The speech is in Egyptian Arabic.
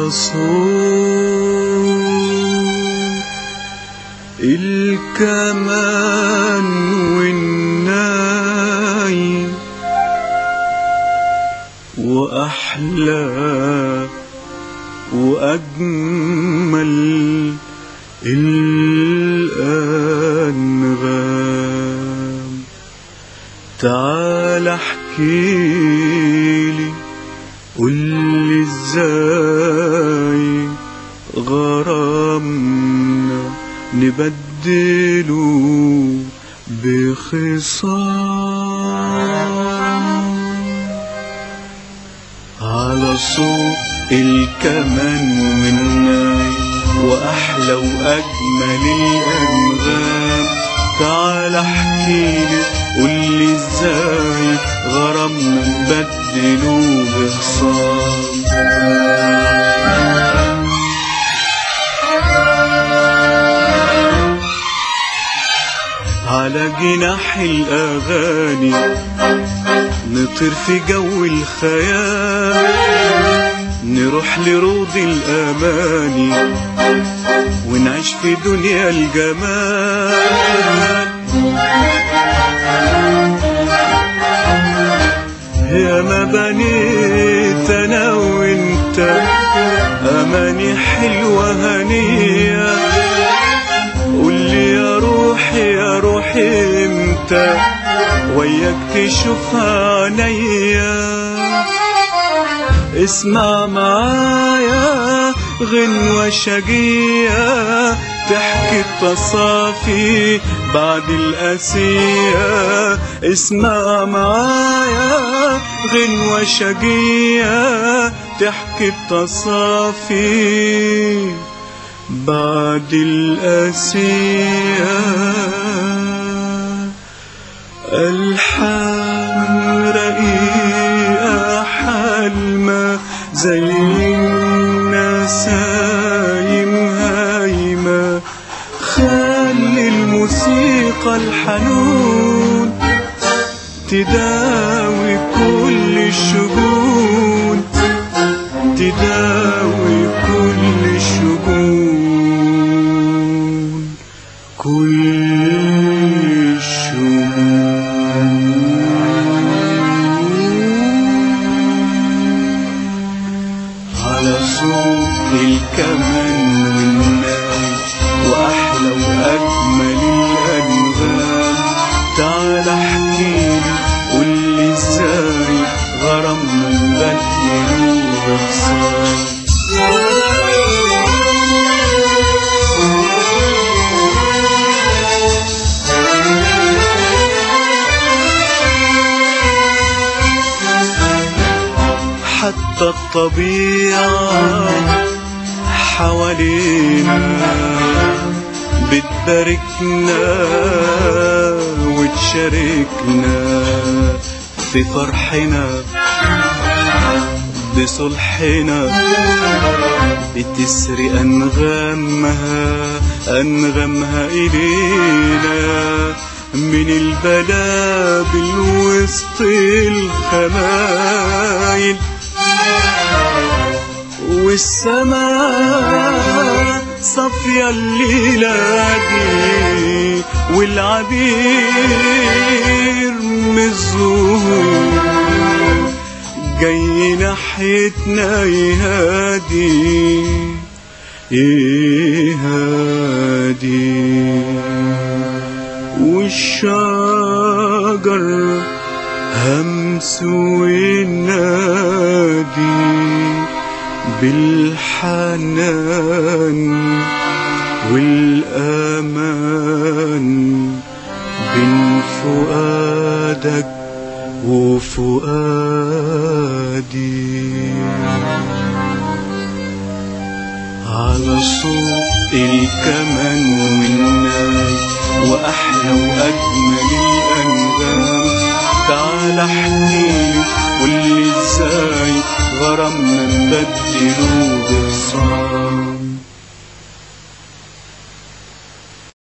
على صوت الكمان والناي وأحلى وأجمل الأنغام تعال احكيلي قولي ازاي غرامنا نبدله بخصام على صوت الكمان والناي وأحلى وأجمل الأنغام تعال احكيلي قولي ازاي غرامنا نبدله بخصام على جناح الأغاني نطير في جو الخيال نروح لروض الأماني ونعيش في دنيا الجمال يا ما بنيت أنا وانت أماني حلوة هنية قولي يا روحي يا روحي امتى وياك تشوفها عينيا اسمع معايا غنوة شقية تحكي التصافي بعد الأسية اسمع معايا غنوة شقية تحكي التصافي بعد الأسية الحان رقيقة حلمة زي النسايم هايمة خلي الموسيقى الحنون تداوي كل الشجون تداوي كل الشجون كل الشجون على صوت الكمان والناي وأحلى وأجمل الأنغام تعال احكيلي قولي ازاي غرامنا نبدله بخصام حتى الطبيعة حوالينا بتباركنا وتشاركنا في فرحنا بصلحنا بتسري أنغامها أنغامها إلينا من البلابل وسط الخمايل والسماء صافية الليلة دي والعبير من الزهور جاي ناحيتنا يهادي يهادي والشجر همس وينادي بالحنان والأمان بين فؤادك وفؤادي على صوت الكمان والناي وأحلى وأجمل الأنغام تعال احكيلي قولي ازاي غرامنا نبدله بخصام